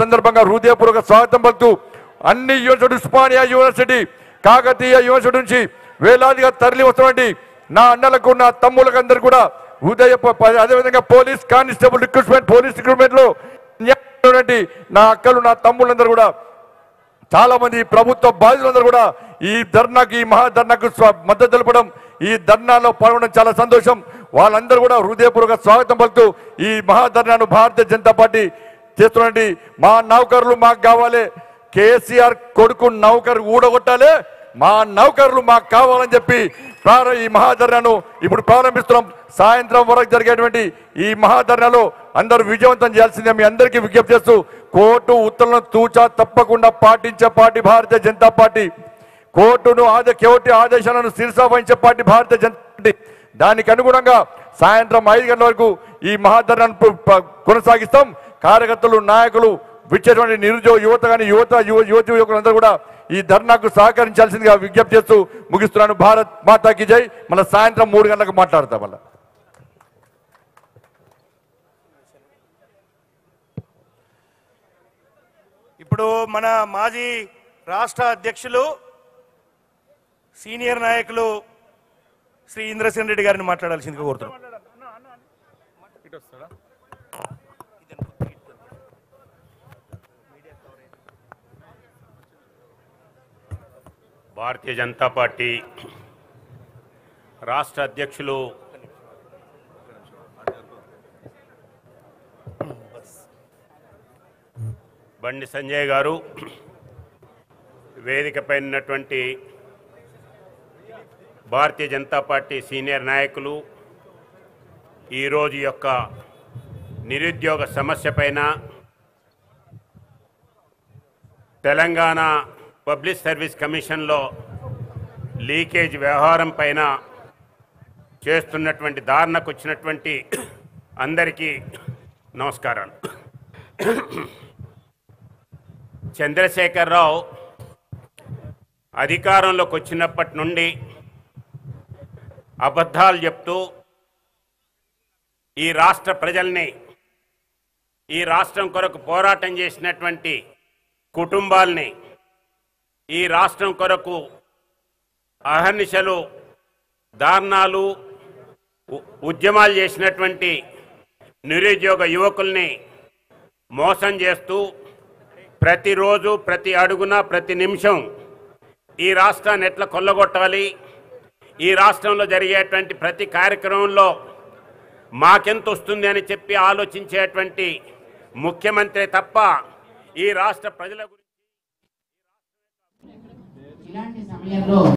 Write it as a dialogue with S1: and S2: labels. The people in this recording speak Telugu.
S1: సందర్భంగా హృదయపూర్వక స్వాగతం పలుకుతూ అన్ని university Osmania university Kakatiya university నుంచి వేలాదిగా తరలి వస్తున్నటువంటి నా అన్నలకు నా తమ్ములకు అందరు కూడా హృదయ అదేవిధంగా police constable recruitment police recruitment లో ఉన్నటువంటి నా అక్కలు నా తమ్ముళ్ళందరూ కూడా చాలా మంది ప్రభుత్వ బాధితులందరూ కూడా ఈ ధర్నాకి ఈ మహాధర్నాకు స్వ- మద్దతు తెలపడం ఈ ధర్నాలో పాల్గొనడం చాలా సంతోషం వాళ్ళందరూ కూడా హృదయపూర్వక స్వాగతం పలుకుతూ ఈ మహాధర్నాను భారతీయ జనతా పార్టీ చేస్తున్నటువంటి మా నౌకర్లు మాకు కావాలి కేసీఆర్ కొడుకు నౌకరు ఊడగొట్టాలి మా నౌకర్లు మాకు కావాలని చెప్పి ప్రార- ఈ మహాధర్నాను ఇప్పుడు ప్రారంభిస్తున్నాం సాయంత్రం వరకు జరిగేటువంటి ఈ మహాధర్నాలో అందరూ విజయవంతం చేయాల్సిందే మీ అందరికీ విజ్ఞప్తి చేస్తూ కోర్టు ఉత్తర్వులను తూచా తప్పకుండా పాటించే పార్టీ భారతీయ జనతా పార్టీ కోర్టును ఆదే కోర్టు ఆదేశాలను శిరసా వహించే పార్టీ భారతీయ జనతా పార్టీ దానికి అనుగుణంగా సాయంత్రం ఐదు గంటల వరకు ఈ మహాధర్నాను పు- ప- కొనసాగిస్తాం కార్యకర్తలు నాయకులు విచ్చేటువంటి నిరుద్యోగ యువత కానీ యువత యువ యువతి యువకులందరూ కూడా ఈ ధర్నాకు సహకరించాల్సిందిగా విజ్ఞప్తి చేస్తూ ముగిస్తున్నాను భారత్ మాతాకి జై మన సాయంత్రం మూడు గంటలకు మాట్లాడతాం మళ్ళీ
S2: ఇప్పుడు మన మాజీ రాష్ట్ర అధ్యక్షులు సీనియర్ నాయకులు శ్రీ ఇంద్రసేన్ రెడ్డి గారిని మాట్లాడాల్సిందిగా కోరుతున్నాం
S3: భారతీయ జనతా పార్టీ రాష్ట్ర అధ్యక్షులు బండి సంజయ్ గారు వేదికపై ఉన్నటువంటి భారతీయ జనతా పార్టీ సీనియర్ నాయకులు ఈరోజు యొక్క నిరుద్యోగ సమస్య పైన తెలంగాణ పబ్లిక్ సర్వీస్ కమిషన్లో లీకేజ్ వ్యవహారం పైన చేస్తున్నటువంటి దారుణకు వచ్చినటువంటి అందరికీ నమస్కారాలు చంద్రశేఖరరావు అధికారంలోకి వచ్చినప్పటి నుండి అబద్ధాలు చెప్తూ ఈ రాష్ట్ర ప్రజల్ని ఈ రాష్ట్రం కొరకు పోరాటం చేసినటువంటి కుటుంబాల్ని ఈ రాష్ట్రం కొరకు అహర్నిశలు దారుణాలు ఉ- ఉద్యమాలు చేసినటువంటి నిరుద్యోగ యువకుల్ని మోసం చేస్తూ ప్రతిరోజు ప్రతి అడుగున ప్రతి నిమిషం ఈ రాష్ట్రాన్ని ఎట్లా కొల్లగొట్టాలి ఈ రాష్ట్రంలో జరిగేటువంటి ప్రతి కార్యక్రమంలో మాకెంత వస్తుంది అని చెప్పి ఆలోచించేటువంటి ముఖ్యమంత్రి తప్ప ఈ రాష్ట్ర ప్రజల గురించి
S4: ఇలాంటి సమయంలో